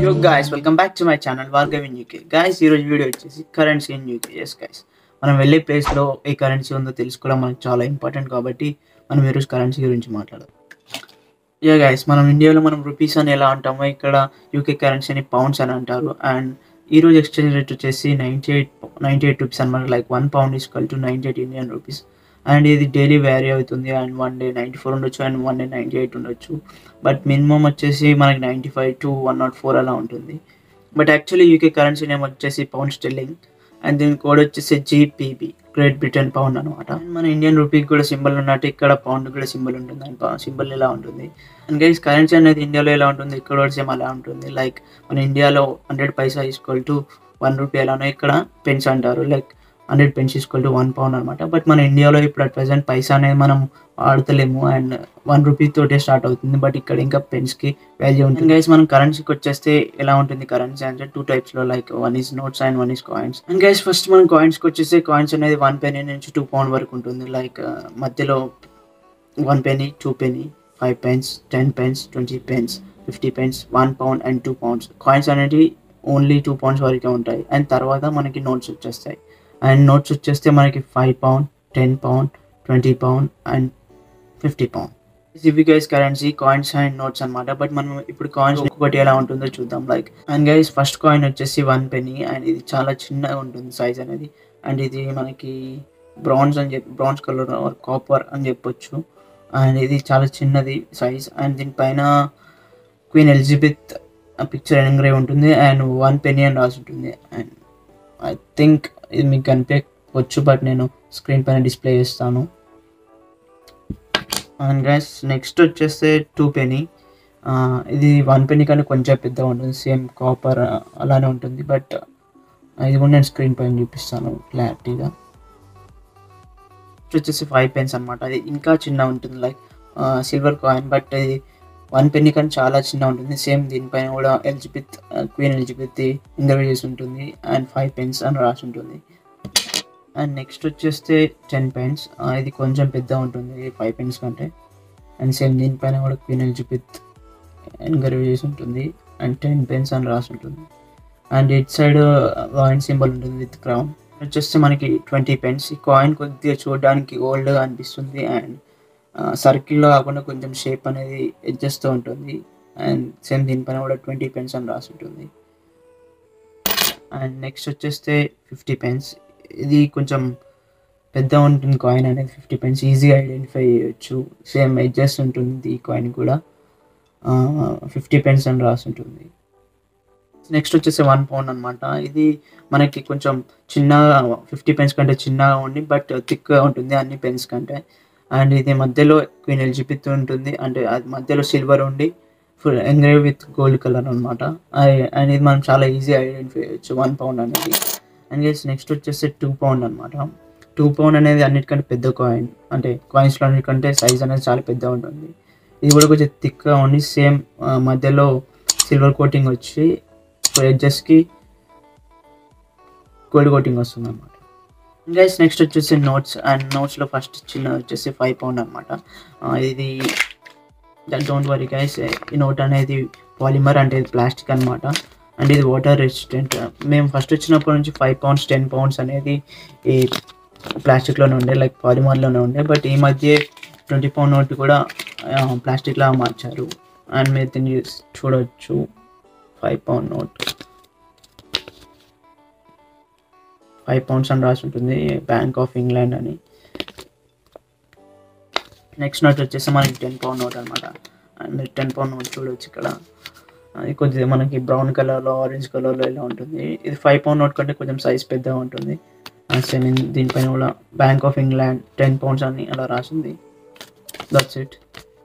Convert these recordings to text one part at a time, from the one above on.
యో guys welcome back to my channel Bhargav in UK guys ఈరోజు video వచ్చేసి currency in UK is guys మనం వెళ్ళే ప్లేస్లో ఏ కరెన్సీ ఉందో తెలుసుకోవడం మనకు చాలా ఇంపార్టెంట్ కాబట్టి మనం ఈరోజు కరెన్సీ గురించి మాట్లాడదాం యా గాయస్ మనం ఇండియాలో మనం రూపీస్ అని ఎలా అంటామో ఇక్కడ యూకే కరెన్సీ అని పౌండ్స్ అని అంటారు అండ్ ఈ రోజు ఎక్స్చేంజ్ రేట్ వచ్చేసి ninety eight ninety eight rupees అనమాట like one pound equal to ninety eight Indian rupees and ఇది డైలీ వ్యారీ అవుతుంది and one day ninety four ఉండొచ్చు and one day ninety eight ఉండొచ్చు బట్ మినిమం వచ్చేసి మనకి ninety five to one not four అలా ఉంటుంది but actually UK currency name వచ్చేసి pound sterling and దీని కోడ్ వచ్చేసి జీపీబీ గ్రేట్ బ్రిటన్ పౌండ్ అనమాట మన ఇండియన్ రూపీకి కూడా సింబల్ ఉన్నట్టు ఇక్కడ పౌండ్ కూడా సింబల్ ఉంటుంది అండ్ సింబల్ ఎలా ఉంటుంది అండ్ గైస్ కరెన్సీ అనేది ఇండియాలో ఎలా ఉంటుంది ఇక్కడ కూడా సేమ్ అలా ఉంటుంది లైక్ మన ఇండియాలో hundred paisa equal to one rupee ఎలానో ఇక్కడ పెన్స్ అంటారు like hundred pence equal to one pound అనమాట బట్ మన ఇండియాలో ఇప్పుడు అట్ ప్రజెంట్ పైసా అనేది మనం వాడతలేము అండ్ వన్ రూపీ తోటే స్టార్ట్ అవుతుంది బట్ ఇక్కడ ఇంకా పెన్స్కి వాల్యూ ఉంటుంది గైస్ మనం కరెన్సీకి వచ్చేస్తే ఎలా ఉంటుంది కరెన్సీ అంటే టూ టైప్స్లో like one is notes and one is coins and guys first మనం కాయిన్స్కి వచ్చేసి కాయిన్స్ అనేది వన్ పెనీ నుంచి టూ పౌండ్ వరకు ఉంటుంది లైక్ మధ్యలో one penny two penny five pence ten pence twenty pence fifty pence one pound and two pounds coins అనేవి only two pounds వరకే ఉంటాయి అండ్ తర్వాత మనకి నోట్స్ వచ్చేస్తాయి అండ్ నోట్స్ వచ్చేస్తే మనకి five pound ten pound twenty pound and fifty pound ఇవి guys currency coins and notes అనమాట బట్ మనం ఇప్పుడు కాయిన్స్ ఒక్కొక్కటి ఎలా ఉంటుందో చూద్దాం like and guys first coin వచ్చేసి వన్ పెనీ అండ్ ఇది చాలా చిన్నగా ఉంటుంది సైజ్ అనేది అండ్ ఇది మనకి బ్రౌన్స్ అని చెప్పి బ్రౌన్స్ కలర్ ఆర్ కాపర్ అని చెప్పొచ్చు అండ్ ఇది చాలా చిన్నది సైజ్ అండ్ దీనిపైన క్వీన్ ఎలిజబెత్ పిక్చర్ ఎంగ్రేవ్ ఉంటుంది అండ్ వన్ పెనీ అని రాసి ఉంటుంది అండ్ ఐ థింక్ ఇది మీకు కనిపించవచ్చు బట్ నేను స్క్రీన్ పైన డిస్ప్లే చేస్తాను అండ్ గైస్ నెక్స్ట్ వచ్చేస్తే టూ పెనీ ఇది వన్ పెనీ కంటే కొంచెం పెద్దగా ఉంటుంది సేమ్ కాపర్ అలానే ఉంటుంది బట్ ఇది కూడా నేను స్క్రీన్ పైన చూపిస్తాను క్లారిటీగా వచ్చేసి ఫైవ్ పెన్స్ అనమాట అది ఇంకా చిన్న ఉంటుంది లైక్ సిల్వర్ కాయిన్ బట్ ఇది వన్ పెన్నీ కానీ చాలా చిన్న ఉంటుంది సేమ్ దీనిపైన కూడా ఎలిజబెత్ క్వీన్ ఎలిజబెత్ ఇంటర్వ్యూ చేసి ఉంటుంది అండ్ ఫైవ్ పెన్స్ అని రాసి ఉంటుంది అండ్ నెక్స్ట్ వచ్చేస్తే టెన్ పెన్స్ ఇది కొంచెం పెద్ద ఉంటుంది ఫైవ్ పెన్స్ కంటే అండ్ సేమ్ దీనిపైన కూడా క్వీన్ ఎలిజబెత్ ఎంకరేజ్ చేసి ఉంటుంది అండ్ టెన్ పెన్స్ అని రాసి ఉంటుంది and it side coin symbol ఉంటుంది విత్ క్రౌన్ వచ్చేస్తే మనకి ట్వంటీ పెన్స్ ఈ కాయిన్ కొద్దిగా చూడడానికి ఓల్డ్గా అనిపిస్తుంది అండ్ సర్కిల్లో కాకుండా కొంచెం షేప్ అనేది ఎడ్జస్ట్తో ఉంటుంది అండ్ సేమ్ దీనిపైన కూడా ట్వంటీ పెన్స్ అని రాసి ఉంటుంది అండ్ నెక్స్ట్ వచ్చేస్తే ఫిఫ్టీ పెన్స్ ఇది కొంచెం పెద్ద ఉంటుంది కాయిన్ అనేది ఫిఫ్టీ పెన్స్ ఈజీగా ఐడెంటిఫై చేయొచ్చు సేమ్ ఎడ్జస్ట్ ఉంటుంది ఈ కాయిన్ కూడా ఫిఫ్టీ పెన్స్ అని రాసి ఉంటుంది నెక్స్ట్ వచ్చేసి వన్ పౌండ్ అనమాట ఇది మనకి కొంచెం చిన్నగా ఫిఫ్టీ పెన్స్ కంటే చిన్నగా ఉండి బట్ థిక్గా ఉంటుంది అన్ని పెన్స్ కంటే అండ్ ఇది మధ్యలో క్వీన్ ఎలిజబెత్ ఉంటుంది అంటే అది మధ్యలో సిల్వర్ ఉండి full engrave with gold colour అనమాట అండ్ ఇది మనం చాలా ఈజీ ఐడెంటిఫై చేయొచ్చు వన్ పౌండ్ అనేది అండ్ గైస్ నెక్స్ట్ వచ్చేసి టూ పౌండ్ అనమాట టూ పౌండ్ అనేది అన్నిటికంటే పెద్ద కాయిన్ అంటే కాయిన్స్లో అన్నిటికంటే సైజ్ అనేది చాలా పెద్ద ఉంటుంది ఇది కూడా కొంచెం థిక్గా ఉండి సేమ్ మధ్యలో సిల్వర్ కోటింగ్ వచ్చి ఎడ్జెస్కి గోల్డ్ కోటింగ్ వస్తుంది అనమాట గైస్ నెక్స్ట్ వచ్చేసి నోట్స్ అండ్ నోట్స్లో ఫస్ట్ చిన్న వచ్చేసి ఫైవ్ పౌండ్ అనమాట ఇది డోంట్ వరీ గైస్ ఈ నోట్ అనేది పాలిమర్ అంటే ఇది ప్లాస్టిక్ అనమాట అండ్ ఇది వాటర్ రెసిస్టెంట్ మేము ఫస్ట్ వచ్చినప్పటి నుంచి ఫైవ్ పౌండ్స్ టెన్ పౌండ్స్ అనేది ఈ ప్లాస్టిక్లోనే ఉండే లైక్ పాలిమర్లోనే ఉండే బట్ ఈ మధ్య ట్వంటీ పౌండ్ నోట్ కూడా ప్లాస్టిక్లా మార్చారు అండ్ మీరు దీన్ని చూడవచ్చు five pound note five pounds అని రాసి ఉంటుంది బ్యాంక్ ఆఫ్ ఇంగ్లాండ్ అని నెక్స్ట్ నోట్ వచ్చేసి మనకి టెన్ పౌండ్ నోట్ అనమాట అండ్ టెన్ పౌండ్ నోట్ చూడవచ్చు ఇక్కడ అది కొద్దిగా మనకి బ్రౌన్ కలర్లో ఆరెంజ్ కలర్లో ఇలా ఉంటుంది ఇది ఫైవ్ పౌండ్ నోట్ కంటే కొంచెం సైజ్ పెద్దగా ఉంటుంది సేమ్ దీనిపైన కూడా bank of England ten pounds అని అలా రాసింది దట్స్ ఇట్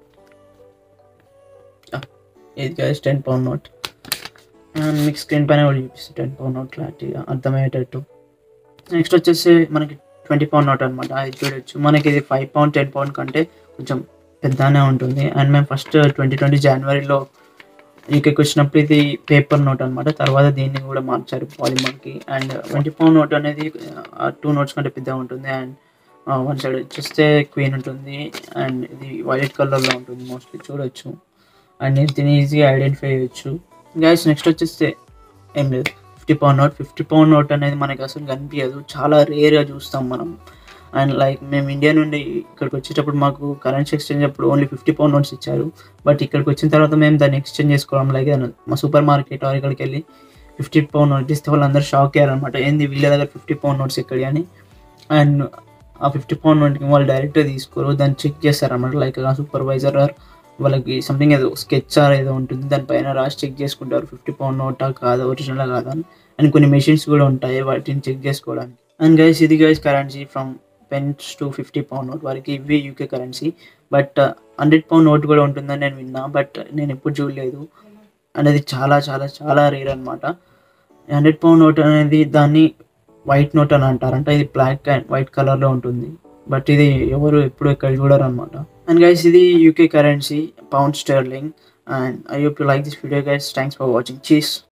ఇది గైస్ టెన్ పౌండ్ నోట్ మీకు స్క్రీన్ పైన కూడా చూపిస్తుంది టెన్ పౌండ్ నోట్ క్లారిటీగా అర్థమయ్యేటట్టు నెక్స్ట్ వచ్చేసి మనకి ట్వంటీ పౌండ్ నోట్ అనమాట అది చూడొచ్చు మనకి ఇది ఫైవ్ పౌండ్ టెన్ పౌండ్ కంటే కొంచెం పెద్దనే ఉంటుంది అండ్ మేము ఫస్ట్ ట్వంటీ ట్వంటీ జనవరిలో యూకేకి వచ్చినప్పుడు ఇది పేపర్ నోట్ అనమాట తర్వాత దీన్ని కూడా మార్చారు పాలిమర్కి అండ్ ట్వంటీ పౌండ్ నోట్ అనేది టూ నోట్స్ కంటే పెద్దగా ఉంటుంది అండ్ వన్ సైడ్ వచ్చేస్తే క్వీన్ ఉంటుంది అండ్ ఇది వైలెట్ కలర్లో ఉంటుంది మోస్ట్లీ చూడొచ్చు అండ్ దీన్ని ఈజీగా ఐడెంటిఫై చేయొచ్చు గైస్ నెక్స్ట్ వచ్చేస్తే ఏం లేదు fifty pound note fifty pound note అనేది మనకి అసలు కనిపించదు చాలా రేర్గా చూస్తాం మనం అండ్ లైక్ మేము ఇండియా నుండి ఇక్కడికి వచ్చేటప్పుడు మాకు కరెన్సీ ఎక్స్చేంజ్ అప్పుడు ఓన్లీ ఫిఫ్టీ పౌండ్ నోట్స్ ఇచ్చారు బట్ ఇక్కడికి వచ్చిన తర్వాత మేము దాన్ని ఎక్స్చేంజ్ చేసుకోవడం లైక్ మా సూపర్ మార్కెట్ ఆర్ ఇక్కడికి వెళ్ళి ఫిఫ్టీ పౌండ్ నోట్ ఇస్తే వాళ్ళందరూ షాక్ అయ్యారనమాట ఏంది వీళ్ళ దగ్గర ఫిఫ్టీ పౌండ్ నోట్స్ ఎక్కడి అని అండ్ ఆ ఫిఫ్టీ పౌండ్ నోట్కి వాళ్ళు డైరెక్ట్గా తీసుకోరు దాన్ని చెక్ చేస్తారనమాట లైక్ ఆ సూపర్వైజర్ ఆర్ వాళ్ళకి సంథింగ్ ఏదో స్కెచ్ ఆర్ ఏదో ఉంటుంది దానిపైన రాసి చెక్ చేసుకుంటారు ఫిఫ్టీ పౌండ్ నోటా కాదా ఒరిజినల్ కాదా అని అండ్ కొన్ని మెషిన్స్ కూడా ఉంటాయి వాటిని చెక్ చేసుకోవడానికి అండ్ గైస్ ఇది guys currency from pence to fifty pound note వారికి ఇవి UK currency but hundred pound note కూడా ఉంటుందని నేను విన్నా బట్ నేను ఎప్పుడు చూడలేదు అండ్ అది చాలా చాలా చాలా రేర్ అనమాట హండ్రెడ్ పౌండ్ నోట్ అనేది దాన్ని వైట్ నోట్ అని అంటారంట ఇది బ్లాక్ అండ్ వైట్ కలర్లో ఉంటుంది బట్ ఇది ఎవరు ఎప్పుడు ఎక్కడ చూడరు అనమాట అండ్ గైస్ ఇది UK currency pound sterling and I hope you like this video guys thanks for watching cheese